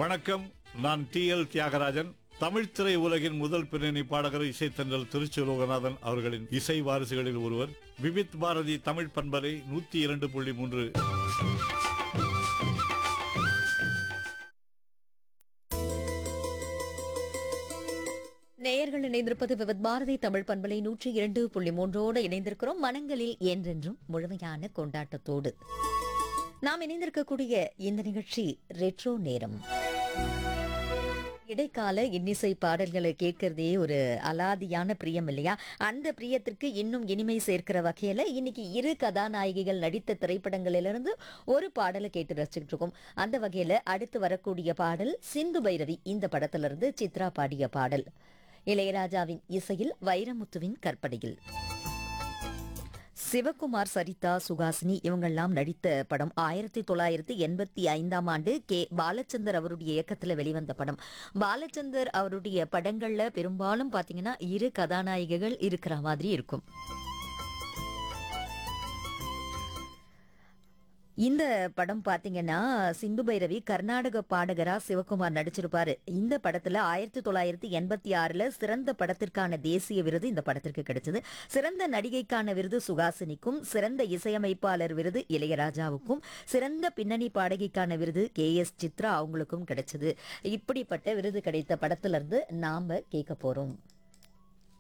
வணக்கம் நான் D L Thiagarajan Tamil திரை உலகின் முதல் பின்னணி பாடகர் இசைத்தன்றல் திருச்சி லோகநாதன் அவர்களின் இசை வாரிசுகளில் ஒருவர் விவித் பாரதி தமிழ் பண்பலை நூத்தி இரண்டு புள்ளி மூன்று நேயர்கள் இணைந்திருப்பது விவத் பாரதி தமிழ் பண்பலை நூற்றி இரண்டு புள்ளி மூன்றோடு இணைந்திருக்கிறோம் மனங்களில் என்றென்றும் முழுமையான கொண்டாட்டத்தோடு நாம் இணைந்திருக்கக்கூடிய இந்த நிகழ்ச்சி ரெட்ரோ நேரம் இடைக்கால இன்னிசை பாடல்களை கேட்கறதே ஒரு அலாதியான பிரியம் இல்லையா அந்த பிரியத்திற்கு இன்னும் இனிமை சேர்க்கிற வகையில இன்னைக்கு இரு கதாநாயகிகள் நடித்த திரைப்படங்களிலிருந்து ஒரு பாடலை கேட்டு ரசிச்சுட்டு இருக்கோம் அந்த வகையில அடுத்து வரக்கூடிய பாடல் சிந்து பைரவி இந்த படத்திலிருந்து சித்ரா பாடிய பாடல் இளையராஜாவின் இசையில் வைரமுத்துவின் கற்பனையில் சிவகுமார் சரிதா சுகாசினி இவங்கெல்லாம் நடித்த படம் ஆயிரத்தி தொள்ளாயிரத்தி எண்பத்தி ஐந்தாம் ஆண்டு கே பாலச்சந்தர் அவருடைய இயக்கத்துல வெளிவந்த படம் பாலச்சந்தர் அவருடைய படங்கள்ல பெரும்பாலும் பாத்தீங்கன்னா இரு கதாநாயகிகள் இருக்கிற மாதிரி இருக்கும் இந்த படம் பாத்தீங்கன்னா சிந்து பைரவி கர்நாடக பாடகரா சிவகுமார் நடிச்சிருப்பாரு இந்த படத்துல ஆயிரத்தி தொள்ளாயிரத்தி எண்பத்தி ஆறுல சிறந்த படத்திற்கான தேசிய விருது இந்த படத்திற்கு கிடைச்சது சிறந்த நடிகைக்கான விருது சுகாசினிக்கும் சிறந்த இசையமைப்பாளர் விருது இளையராஜாவுக்கும் சிறந்த பின்னணி பாடகிக்கான விருது கே எஸ் சித்ரா அவங்களுக்கும் கிடைச்சது இப்படிப்பட்ட விருது கிடைத்த படத்துல இருந்து நாம கேட்க போறோம்